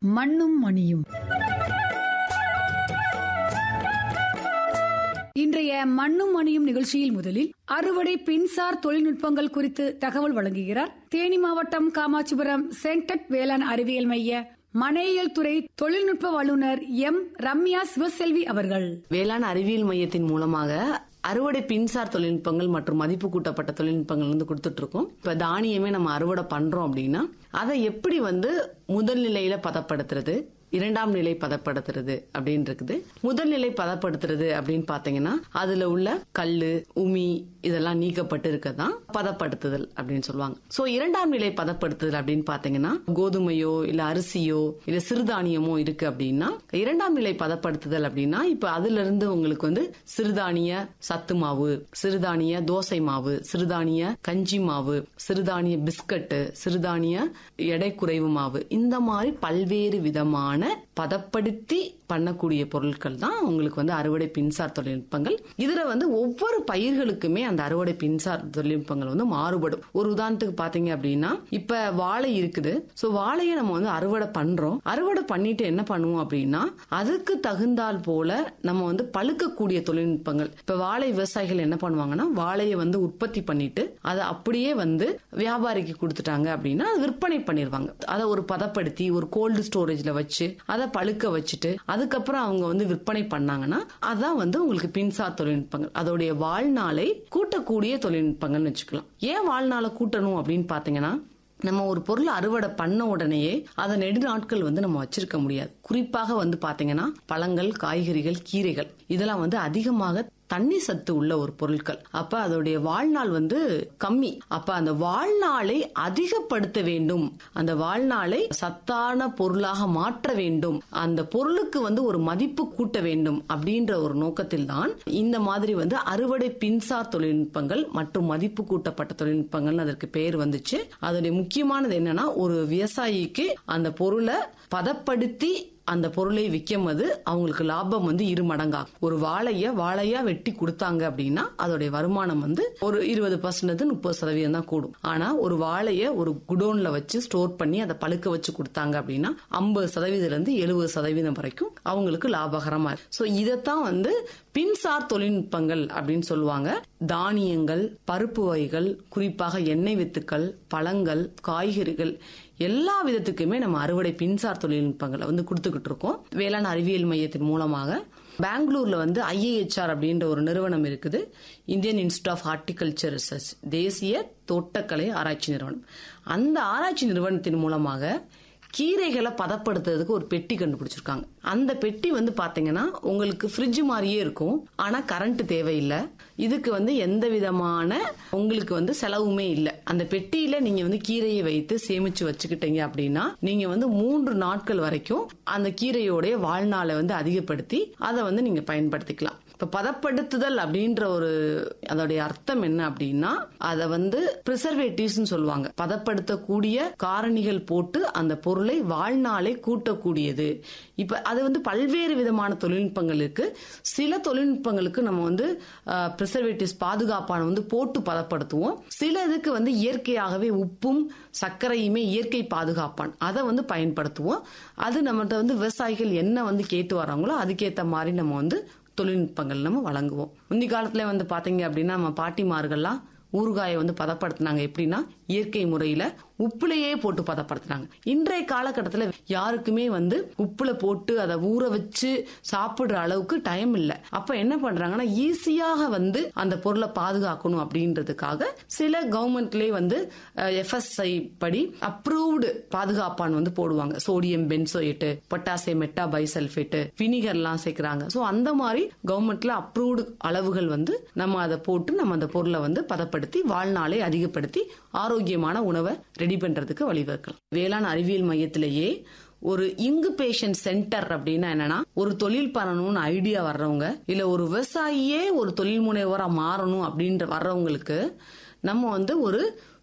மண்ணும் மணியும் இன்றைய மண்ணும் மணியும் நிகழ்ச்சியில் முதலில் அறுவடை பின்சார் தொழில்நுட்பங்கள் குறித்து தகவல் வழங்குகிறார் தேனி மாவட்டம் காமாட்சிபுரம் சென்டட் வேளாண் அறிவியல் மைய மனையியல் துறை தொழில்நுட்ப வல்லுநர் எம் ரம்யா சிவசெல்வி அவர்கள் வேளாண் அறிவியல் மையத்தின் மூலமாக அறுவடை பின்சார் தொழில்நுட்பங்கள் மற்றும் மதிப்பு கூட்டப்பட்ட தொழில்நுட்பங்கள் வந்து கொடுத்துட்டு இருக்கோம் இப்ப தானியமே நம்ம அறுவடை பண்றோம் அப்படின்னா அதை எப்படி வந்து முதல் நிலையில பதப்படுத்துறது இரண்டாம் நிலை பதப்படுத்துறது அப்படின்னு இருக்குது முதல் நிலை பதப்படுத்துறது அப்படின்னு பாத்தீங்கன்னா அதுல உள்ள கல்லு உமி இதெல்லாம் நீக்கப்பட்டு இருக்கதான் பதப்படுத்துதல் அப்படின்னு சொல்லுவாங்க சோ இரண்டாம் நிலை பதப்படுத்துதல் அப்படின்னு பாத்தீங்கன்னா கோதுமையோ இல்ல அரிசியோ இல்ல சிறுதானியமோ இருக்கு அப்படின்னா இரண்டாம் நிலை பதப்படுத்துதல் அப்படின்னா இப்ப அதுல இருந்து உங்களுக்கு வந்து சிறுதானிய சத்து மாவு சிறுதானிய தோசை மாவு சிறுதானிய கஞ்சி மாவு சிறுதானிய பிஸ்கட்டு சிறுதானிய எடை குறைவு மாவு இந்த மாதிரி பல்வேறு விதமான பதப்படுத்தி பண்ணக்கூடிய பொருட்கள் தான் உங்களுக்கு வந்து அறுவடை பின்சார் தொழில்நுட்பங்கள் இதுல வந்து ஒவ்வொரு பயிர்களுக்குமே அந்த அறுவடை பின்சார் தொழில்நுட்பங்கள் வந்து மாறுபடும் ஒரு உதாரணத்துக்கு பாத்தீங்க அப்படின்னா இப்ப வாழை இருக்குது சோ வாழையை நம்ம வந்து அறுவடை பண்றோம் அறுவடை பண்ணிட்டு என்ன பண்ணுவோம் அப்படின்னா அதுக்கு தகுந்தால் போல நம்ம வந்து பழுக்கக்கூடிய தொழில்நுட்பங்கள் இப்ப வாழை விவசாயிகள் என்ன பண்ணுவாங்கன்னா வாழையை வந்து உற்பத்தி பண்ணிட்டு அதை அப்படியே வந்து வியாபாரிக்கு கொடுத்துட்டாங்க அப்படின்னா அதை விற்பனை பண்ணிடுவாங்க அதை ஒரு பதப்படுத்தி ஒரு கோல்டு ஸ்டோரேஜ்ல வச்சு அதை பழுக்க வச்சுட்டு அதுக்கப்புறம் அவங்க வந்து விற்பனை பண்ணாங்கன்னா அதான் வந்து உங்களுக்கு பின்சார் தொழில்நுட்பங்கள் அதோடைய வாழ்நாளை கூட்டக்கூடிய தொழில்நுட்பங்கள்னு வச்சுக்கலாம் ஏன் வாழ்நாளை கூட்டணும் அப்படின்னு பாத்தீங்கன்னா நம்ம ஒரு பொருள் அறுவடை பண்ண உடனேயே அதை நெடு நாட்கள் வந்து நம்ம வச்சிருக்க முடியாது குறிப்பாக வந்து பாத்தீங்கன்னா பழங்கள் காய்கறிகள் கீரைகள் இதெல்லாம் வந்து அதிகமாக தண்ணி சத்து உள்ள ஒரு பொருட்கள் அப்ப அதோடைய வாழ்நாள் வந்து கம்மி அப்ப அந்த வாழ்நாளை அதிகப்படுத்த வேண்டும் அந்த வாழ்நாளை சத்தான பொருளாக மாற்ற வேண்டும் அந்த பொருளுக்கு வந்து ஒரு மதிப்பு கூட்ட வேண்டும் அப்படின்ற ஒரு நோக்கத்தில் தான் இந்த மாதிரி வந்து அறுவடை பின்சார் தொழில்நுட்பங்கள் மற்றும் மதிப்பு கூட்டப்பட்ட தொழில்நுட்பங்கள் அதற்கு பெயர் வந்துச்சு அதோடைய முக்கியமானது என்னன்னா ஒரு விவசாயிக்கு அந்த பொருளை பதப்படுத்தி அந்த பொருளை விற்கும் போது அவங்களுக்கு லாபம் வந்து இரு மடங்காகும் ஒரு வாழைய வாழையா வெட்டி கொடுத்தாங்க அப்படின்னா அதோடைய வருமானம் வந்து ஒரு இருபது பர்சன்ட் முப்பது சதவீதம் தான் கூடும் ஆனா ஒரு வாழைய ஒரு குடோன்ல வச்சு ஸ்டோர் பண்ணி அதை பழுக்க வச்சு கொடுத்தாங்க அப்படின்னா ஐம்பது சதவீதம் இருந்து எழுபது சதவீதம் வரைக்கும் அவங்களுக்கு லாபகரமா இருக்கு ஸோ இதைத்தான் வந்து பின்சார் தொழில்நுட்பங்கள் அப்படின்னு சொல்லுவாங்க தானியங்கள் பருப்பு வகைகள் குறிப்பாக எண்ணெய் வித்துக்கள் பழங்கள் காய்கறிகள் எல்லா விதத்துக்குமே நம்ம அறுவடை பின்சார் தொழில்நுட்பங்களை வந்து கொடுத்துக்கிட்டு இருக்கோம் வேளாண் அறிவியல் மையத்தின் மூலமாக பெங்களூர்ல வந்து ஐஏஹெச்ஆர் அப்படின்ற ஒரு நிறுவனம் இருக்குது Indian institute of horticulture research தேசிய தோட்டக்கலை ஆராய்ச்சி நிறுவனம் அந்த ஆராய்ச்சி நிறுவனத்தின் மூலமாக கீரைகளை பதப்படுத்துறதுக்கு ஒரு பெட்டி கண்டுபிடிச்சிருக்காங்க அந்த பெட்டி வந்து பாத்தீங்கன்னா உங்களுக்கு ஃப்ரிட்ஜ் மாதிரியே இருக்கும் ஆனா கரண்ட் தேவையில்லை இதுக்கு வந்து எந்த விதமான உங்களுக்கு வந்து செலவுமே இல்லை அந்த பெட்டியில நீங்க வந்து கீரையை வைத்து சேமிச்சு வச்சுக்கிட்டீங்க அப்படின்னா நீங்க வந்து மூன்று நாட்கள் வரைக்கும் அந்த கீரையோடைய வாழ்நாளை வந்து அதிகப்படுத்தி அதை வந்து நீங்க பயன்படுத்திக்கலாம் இப்ப பதப்படுத்துதல் அப்படின்ற ஒரு அதோடைய அர்த்தம் என்ன அப்படின்னா அதை வந்து பிரிசர்வேட்டிவ்ஸ் சொல்லுவாங்க பதப்படுத்தக்கூடிய காரணிகள் போட்டு அந்த பொருளை வாழ்நாளை கூட்டக்கூடியது இப்ப அது வந்து பல்வேறு விதமான தொழில்நுட்பங்கள் இருக்கு சில தொழில்நுட்பங்களுக்கு நம்ம வந்து பிரிசர்வேட்டிவ்ஸ் பாதுகாப்பான வந்து போட்டு பதப்படுத்துவோம் சில இதுக்கு வந்து இயற்கையாகவே உப்பும் சர்க்கரையுமே இயற்கை பாதுகாப்பான் அதை வந்து பயன்படுத்துவோம் அது நம்மகிட்ட வந்து விவசாயிகள் என்ன வந்து கேட்டு வராங்களோ அதுக்கேற்ற மாதிரி நம்ம வந்து தொழில்நுட்பங்கள் நம்ம வழங்குவோம் முந்தி காலத்துல வந்து பாத்தீங்க அப்படின்னா நம்ம பாட்டிமார்கள்லாம் ஊறுகாயை வந்து பதப்படுத்தினாங்க எப்படின்னா இயற்கை முறையில உப்புலையே போட்டு பதப்படுத்தினாங்க இன்றைய காலகட்டத்தில் யாருக்குமே வந்து உப்புல போட்டு அதை ஊற வச்சு சாப்பிடுற அளவுக்கு டைம் இல்லை அப்ப என்ன பண்றாங்கன்னா ஈஸியாக வந்து அந்த பொருளை பாதுகாக்கணும் அப்படின்றதுக்காக சில கவர்மெண்ட்லேயே வந்து எஃப்எஸ்ஐ படி அப்ரூவ்டு பாதுகாப்பான் வந்து போடுவாங்க sodium benzoate potassium meta bisulphate வினிகர்லாம் சேர்க்கிறாங்க ஸோ அந்த மாதிரி கவர்மெண்ட்ல அப்ரூவ்டு அளவுகள் வந்து நம்ம அதை போட்டு நம்ம அந்த பொருளை வந்து பதப்படுத்தி வாழ்நாளை அதிகப்படுத்தி ஆரோக்கியமான உணவை ரெடி பண்றதுக்கு வழிவகுக்கலாம் வேளாண் அறிவியல் மையத்திலேயே ஒரு இங்குபேஷன் சென்டர் அப்படின்னா என்னன்னா ஒரு தொழில் பண்ணணும்னு ஐடியா வர்றவங்க இல்ல ஒரு விவசாயியே ஒரு தொழில் முனைவரா மாறணும் அப்படின்ற வர்றவங்களுக்கு நம்ம வந்து ஒரு